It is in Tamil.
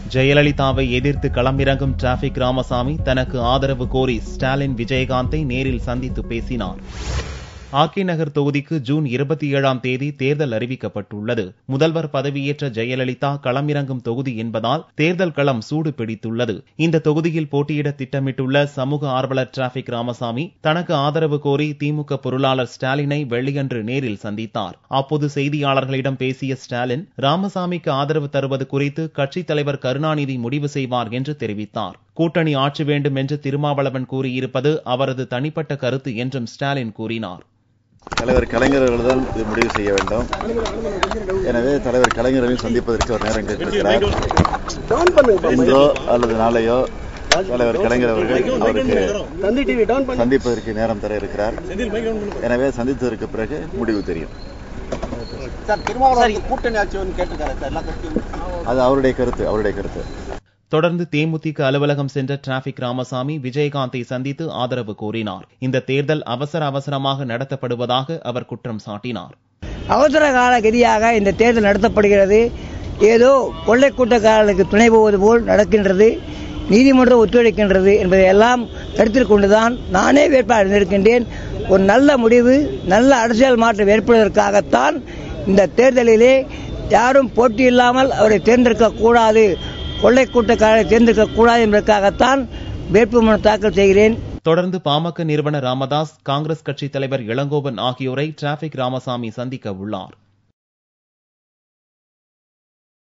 ஜெயலலிதாவை எதிர்த்து களமிறங்கும் டிராபிக் ராமசாமி தனக்கு ஆதரவு கோரி ஸ்டாலின் விஜயகாந்தை நேரில் சந்தித்து பேசினார் ஆர்கே நகர் தொகுதிக்கு ஜூன் இருபத்தி ஏழாம் தேதி தேர்தல் அறிவிக்கப்பட்டுள்ளது முதல்வர் பதவியேற்ற ஜெயலலிதா களமிறங்கும் தொகுதி என்பதால் தேர்தல் களம் சூடு பிடித்துள்ளது இந்த தொகுதியில் போட்டியிட திட்டமிட்டுள்ள சமூக ஆர்வலர் டிராபிக் ராமசாமி தனக்கு ஆதரவு கோரி திமுக பொருளாளர் ஸ்டாலினை வெள்ளியன்று நேரில் சந்தித்தார் அப்போது செய்தியாளர்களிடம் பேசிய ஸ்டாலின் ராமசாமிக்கு ஆதரவு தருவது குறித்து கட்சித் தலைவர் கருணாநிதி முடிவு செய்வார் என்று தெரிவித்தார் கூட்டணி ஆட்சி வேண்டும் என்று திருமாவளவன் கூறியிருப்பது அவரது தனிப்பட்ட கருத்து என்றும் ஸ்டாலின் கூறினார் தலைவர் கலைஞர் அவர்கள்தான் இது முடிவு செய்ய வேண்டும் எனவே தலைவர் கலைஞரையும் சந்திப்பதற்கு ஒரு நேரம் கேட்டிருக்கிறார் இன்றோ அல்லது நாளையோ தலைவர் கலைஞர் அவர்கள் அவருக்கு சந்திப்பதற்கு நேரம் தர இருக்கிறார் எனவே சந்தித்ததற்கு பிறகு முடிவு தெரியும் சார் திருமாவளவன் கூட்டணி ஆட்சின்னு கேட்டிருக்காரு சார் எல்லா கட்சியும் அது அவருடைய கருத்து அவருடைய கருத்து தொடர்ந்து தேமுதிக அலுவலகம் சென்ற டிராபிக் ராமசாமி விஜயகாந்தை சந்தித்து ஆதரவு கோரினார் இந்த தேர்தல் அவசர அவசரமாக நடத்தப்படுவதாக அவர் குற்றம் சாட்டினார் அவசர கால கதியாக இந்த தேர்தல் நடத்தப்படுகிறது ஏதோ கொள்ளை கூட்டக்காரர்களுக்கு துணை போவது போல் நடக்கின்றது நீதிமன்றம் ஒத்துழைக்கின்றது என்பதை எல்லாம் கருத்தில் கொண்டுதான் நானே வேட்பாளர் இருக்கின்றேன் ஒரு நல்ல முடிவு நல்ல அரசியல் மாற்றம் ஏற்படுவதற்காகத்தான் இந்த தேர்தலிலே யாரும் போட்டி இல்லாமல் அவரை தேர்ந்தெடுக்க கூடாது கொள்ளை கூட்டக்காரரை தேர்ந்தெடுக்க கூடாது என்பதற்காகத்தான் வேட்புமனு தாக்கல் செய்கிறேன் தொடர்ந்து பாமக நிறுவனர் ராமதாஸ் காங்கிரஸ் கட்சித் தலைவர் இளங்கோவன் ஆகியோரை டிராபிக் ராமசாமி சந்திக்க உள்ளார்